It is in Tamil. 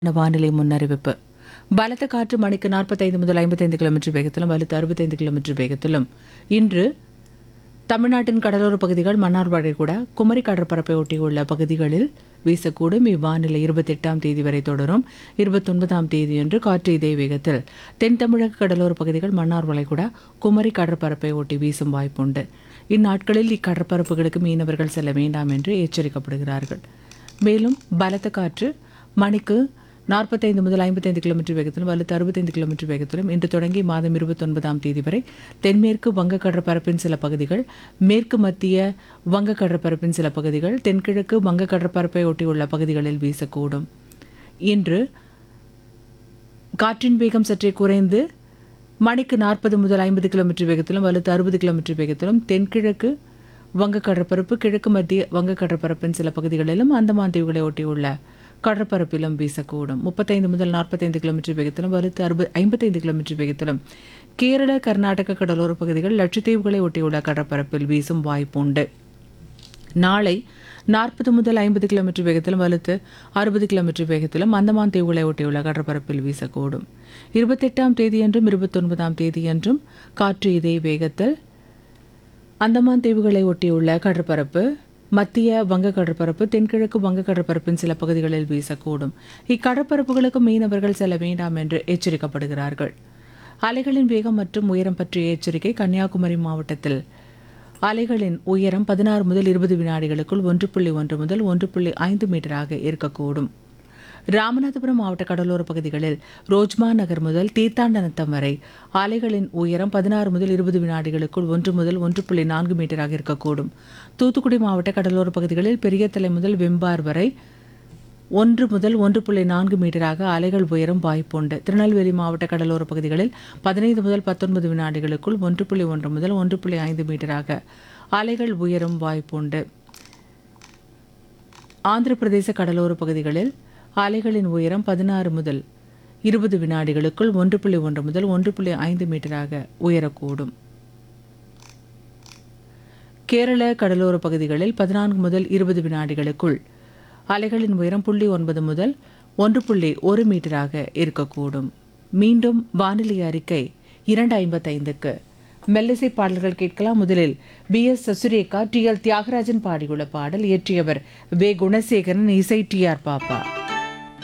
வானிலை முன்னறிவிப்பு பலத்த காற்று மணிக்கு நாற்பத்தைந்து முதல் ஐம்பத்தைந்து கிலோமீட்டர் வேகத்திலும் வலுத்து அறுபத்தைந்து கிலோமீட்டர் வேகத்திலும் இன்று தமிழ்நாட்டின் கடலோர பகுதிகள் மன்னார் வளைகுடா குமரி கடற்பரப்பை ஒட்டியுள்ள பகுதிகளில் வீசக்கூடும் இவ்வானிலை இருபத்தெட்டாம் தேதி வரை தொடரும் இருபத்தொன்பதாம் தேதியன்று காற்று இதே வேகத்தில் தென் தமிழக கடலோர பகுதிகள் மன்னார் வளைகுடா குமரி கடற்பரப்பை ஒட்டி வீசும் வாய்ப்புண்டு இந்நாட்களில் இக்கடற்பரப்புகளுக்கு மீனவர்கள் செல்ல வேண்டாம் என்று எச்சரிக்கப்படுகிறார்கள் மேலும் பலத்த காற்று மணிக்கு நாற்பத்தைந்து முதல் ஐம்பத்தைந்து கிலோமீட்டர் வேகத்திலும் வலுத்து அறுபத்தைந்து கிலோமீட்டர் வேகத்திலும் இன்று தொடங்கி மாதம் இருபத்தொன்பதாம் தேதி வரை தென்மேற்கு வங்கக் கடற்பரப்பின் சில பகுதிகள் மேற்கு மத்திய வங்கக் கடற்பரப்பின் சில பகுதிகள் தென்கிழக்கு வங்கக் கடற்பரப்பை ஒட்டியுள்ள பகுதிகளில் வீசக்கூடும் இன்று காற்றின் வேகம் சற்றே குறைந்து மணிக்கு நாற்பது முதல் ஐம்பது கிலோமீட்டர் வேகத்திலும் வலுத்து அறுபது கிலோமீட்டர் வேகத்திலும் தென்கிழக்கு வங்கக் கடற்பரப்பு கிழக்கு மத்திய வங்கக் கடற்பரப்பின் சில பகுதிகளிலும் அந்தமான் தீவுகளை ஒட்டியுள்ள கடற்பரப்பிலும் வீசக்கூடும் முப்பத்தைந்து முதல் நாற்பத்தைந்து கிலோமீட்டர் வேகத்திலும் வலுத்து அறுபது ஐம்பத்தைந்து கிலோமீட்டர் வேகத்திலும் கேரள கர்நாடக கடலோர பகுதிகள் லட்சத்தீவுகளை ஒட்டியுள்ள கடற்பரப்பில் வீசும் வாய்ப்புண்டு நாளை நாற்பது முதல் ஐம்பது கிலோமீட்டர் வேகத்திலும் வலுத்து அறுபது கிலோமீட்டர் வேகத்திலும் அந்தமான் தீவுகளை ஒட்டியுள்ள கடற்பரப்பில் வீசக்கூடும் இருபத்தெட்டாம் தேதியன்றும் இருபத்தொன்பதாம் தேதியன்றும் காற்று இதே வேகத்தில் அந்தமான் தீவுகளை ஒட்டியுள்ள கடற்பரப்பு மத்திய வங்க கடற்பரப்பு தென்கிழக்கு வங்க கடற்பரப்பின் சில பகுதிகளில் வீசக்கூடும் இக்கடற்பரப்புகளுக்கு மீனவர்கள் செல்ல வேண்டாம் என்று எச்சரிக்கப்படுகிறார்கள் அலைகளின் வேகம் மற்றும் உயரம் பற்றிய எச்சரிக்கை கன்னியாகுமரி மாவட்டத்தில் அலைகளின் உயரம் பதினாறு முதல் இருபது வினாடிகளுக்குள் ஒன்று புள்ளி ஒன்று முதல் ஒன்று புள்ளி ஐந்து மீட்டராக இருக்கக்கூடும் ராமநாதபுரம் மாவட்ட கடலோர பகுதிகளில் ரோஜ்மா நகர் முதல் தீர்த்தாண்டனத்தம் வரை அலைகளின் உயரம் பதினாறு முதல் இருபது வினாடிகளுக்குள் ஒன்று முதல் ஒன்று புள்ளி நான்கு மீட்டராக இருக்கக்கூடும் தூத்துக்குடி மாவட்ட கடலோர பகுதிகளில் பெரியதலை முதல் வெம்பார் வரை ஒன்று முதல் ஒன்று புள்ளி நான்கு மீட்டராக அலைகள் உயரும் வாய்ப்புண்டு திருநெல்வேலி மாவட்ட கடலோர பகுதிகளில் பதினைந்து முதல் பத்தொன்பது வினாடிகளுக்குள் ஒன்று புள்ளி ஒன்று முதல் ஒன்று புள்ளி ஐந்து மீட்டராக அலைகள் உயரும் வாய்ப்புண்டு ஆந்திர பிரதேச கடலோர பகுதிகளில் அலைகளின் உயரம் பதினாறு முதல் இருபது வினாடிகளுக்குள் ஒன்று புள்ளி ஒன்று முதல் ஒன்று புள்ளி ஐந்து மீட்டராக உயரக்கூடும் கேரள கடலோர பகுதிகளில் பதினான்கு முதல் இருபது வினாடிகளுக்குள் அலைகளின் உயரம் புள்ளி ஒன்பது முதல் ஒன்று புள்ளி ஒரு மீட்டராக இருக்கக்கூடும் மீண்டும் வானிலை அறிக்கை இரண்டு ஐம்பத்தைந்துக்கு மெல்லிசை பாடல்கள் கேட்கலாம் முதலில் P S Sasurekha T L Thiyagarajan பாடியுள்ள பாடல் இயற்றியவர் வே குணசேகரன் இசை டி ஆர் பாப்பா